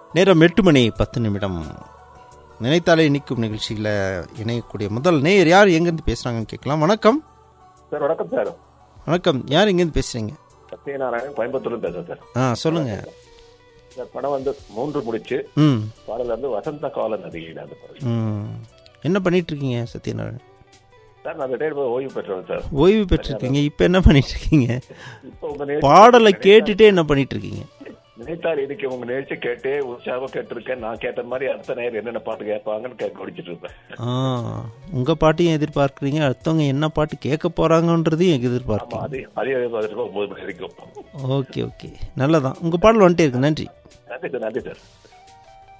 நேரம் எட்டு மணி பத்து நிமிடம் நினைத்தாலே நிற்கும் நிகழ்ச்சியில் இணையக்கூடிய முதல் நேயர் யார் எங்கேருந்து பேசுகிறாங்கன்னு கேட்கலாம் வணக்கம் சார் வணக்கம் சார் வணக்கம் யார் எங்கேருந்து பேசுகிறீங்க சத்யநாராயணன் கோயம்புத்தூர்ல பேசுறேன் சார் ஆ சொல்லுங்கள் சார் படம் வந்து மூன்று முடிச்சு ம் பாடல் வந்து வசந்த கால நதியில் அந்த பாடல் ம் என்ன பண்ணிட்டு இருக்கீங்க சத்யநாராயணன் சார் நான் ரிட்டையர் ஓய்வு பெற்றவன் சார் ஓய்வு பெற்றிருக்கீங்க இப்போ என்ன பண்ணிட்டு இருக்கீங்க இப்போ உங்க நிகழ்ச்சி பாடலை கேட்டுட்டே என்ன பண்ணிட்டு இருக்கீங்க நினைத்தால் இன்னைக்கு உங்க நிகழ்ச்சி கேட்டே உற்சாகம் கேட்டிருக்கேன் நான் கேட்ட மாதிரி அடுத்த நேரம் என்னென்ன பாட்டு கேட்பாங்கன்னு கேட்க குடிச்சிட்டு இருப்பேன் ஆ உங்கள் பாட்டையும் எதிர்பார்க்குறீங்க அடுத்தவங்க என்ன பாட்டு கேட்க போகிறாங்கன்றதையும் ஆமா எதிர்பார்க்கீங்க அதே அதே பதினெட்டு ஒன்பது மணி வரைக்கும் ஓகே ஓகே நல்லதான் உங்கள் பாடல் வந்துட்டே இருக்கு நன்றி நன்றி சார் நன்றி சார்